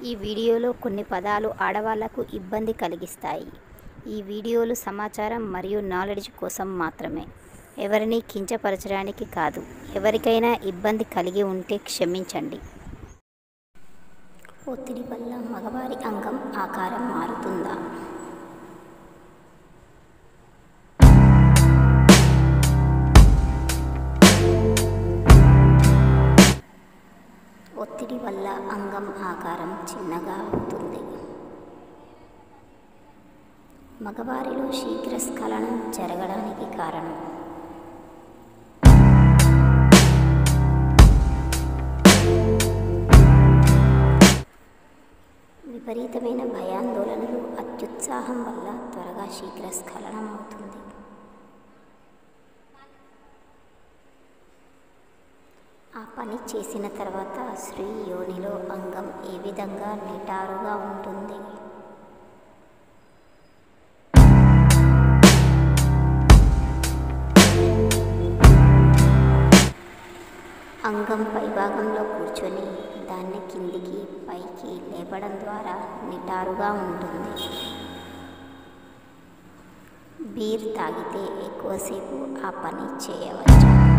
ఈ వీడియోలో కొన్ని పదాలు ఆడవాళ్లకు ఇబ్బంది కలిగిస్తాయి ఈ వీడియోలు సమాచారం మరియు నాలెడ్జ్ కోసం మాత్రమే ఎవరిని కించపరచడానికి కాదు ఎవరికైనా ఇబ్బంది కలిగి ఉంటే క్షమించండి ఒత్తిడి వల్ల మగవారి అంగం ఆకారం మారుతుందా ఒత్తిడి వల్ల అంగం ఆకారం చిన్నగా అవుతుంది మగవారిలో శీఘ్రస్ఖలనం జరగడానికి కారణం విపరీతమైన భయాందోళనలు అత్యుత్సాహం వల్ల త్వరగా శీఘ్రస్ఖలనం అవుతుంది ఆ పని చేసిన తర్వాత స్త్రీ యోనిలో అంగం ఏ విధంగా నిటారుగా ఉంటుంది అంగం పైభాగంలో కూర్చొని దాన్ని కిందికి పైకి లేపడం ద్వారా నిటారుగా ఉంటుంది బీర్ తాగితే ఎక్కువసేపు ఆ పని చేయవచ్చు